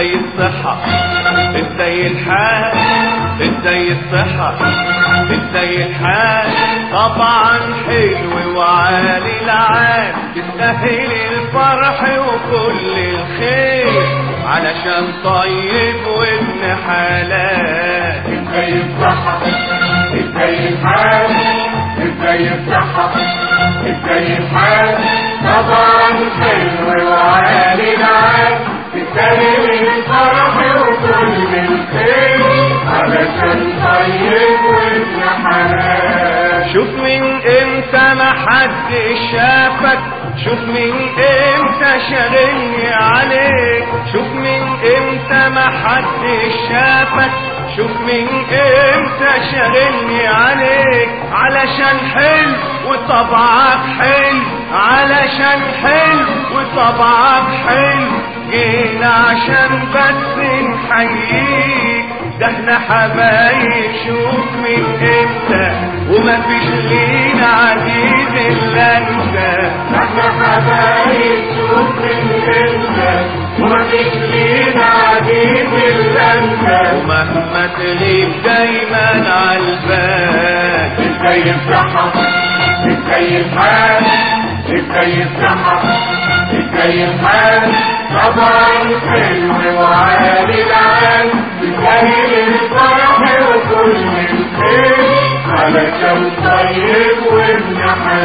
ازاي الصحة ازاي الحال ازاي الصحة ازاي الحال طبعا حلو وعالي العال تستاهل الفرح وكل الخير علشان طيب وابن حلال ازاي الصحة ازاي الحال ازاي الصحة ازاي الحال طبعا حلو وعالي العال تستاهل الفرح وكل الخير علشان طيب وابن حلال شوف من امتى ما حد شافك شوف من امتى شاغلني عليك شوف من امتى ما حد شافك شوف من امتى شاغلني عليك علشان حلو وطبعك حلو علشان حلو وطبعك حلو جينا عشان بس نحييك ده احنا حبايب شوف من امتى وما فيش لينا عزيز الا انت احنا حبايب شوف من انت ومفيش لينا عجيب الا انت ومهما تغيب دايما عالبال ازاي الصحة ازاي الحال ازاي الصحة ازاي الحال طبعا حلو وعالي العال تستاهل الفرح وكل الخير علشان طيب وابن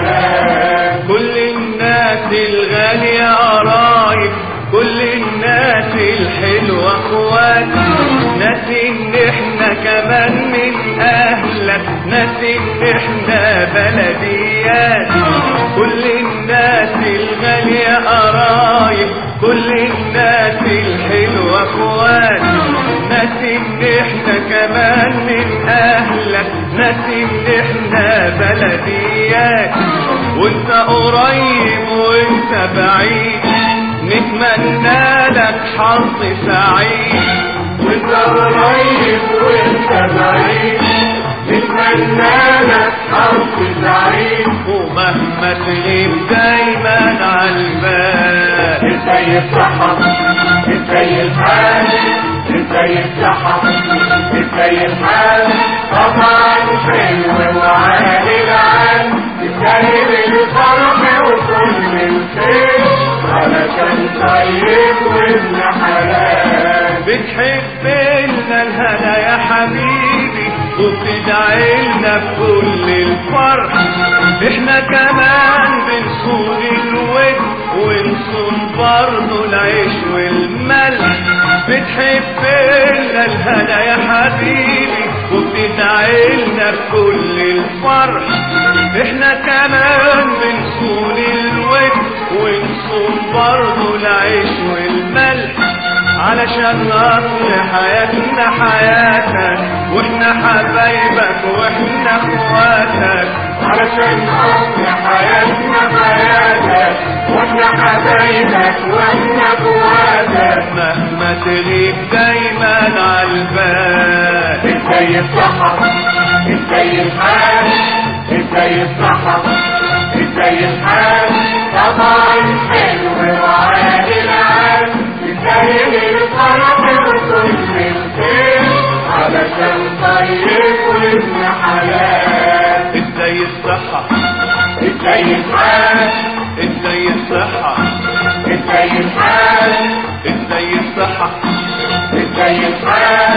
حلال كل الناس الغالية قرايب كل الناس الحلوة اخوات ناس ان احنا كمان من اهلك ناس ان احنا بلديات كل الناس الغالية قرايب كل الناس الحلوة اخوات ناس ان احنا كمان من اهلك ناس ان احنا بلديات وانت قريب وانت بعيد نتمنى لك حظ سعيد وانت قريب وانت بعيد نتمنى لك حظ سعيد ومهما تغيب دايما عالبال ازاي الصحة ازاي الحال ازاي الصحة ازاي الحال طبعا حلو وعالي العال تستاهل الفرح وكل الخير علشان طيب وابن حلال بتحب لنا الهنا يا حبيبي وبتدعي لنا بكل الفرح احنا كمان بنصون الود ونصون برضه العيش والملح بتحب لنا الهنا يا حبيبي وبتدعي لنا بكل الفرح احنا كمان بنصون الود ونصون برضه العيش والملح علشان اصل حياتنا حياتك واحنا حبايبك واحنا اخواتك علشان اصل حياتنا حياتك واحنا حبايبك واحنا اخواتك مهما تغيب دايما عالبال ازاي الصحة ازاي الحال ازاي الصحة ازاي الحال طبعا حلو وعالي العال تستاهل الفرح وكل الخير علشان طيب وابن حلال ازاي الصحة ازاي الحال ازاي الصحة ازاي الحال ازاي الصحة ازاي الحال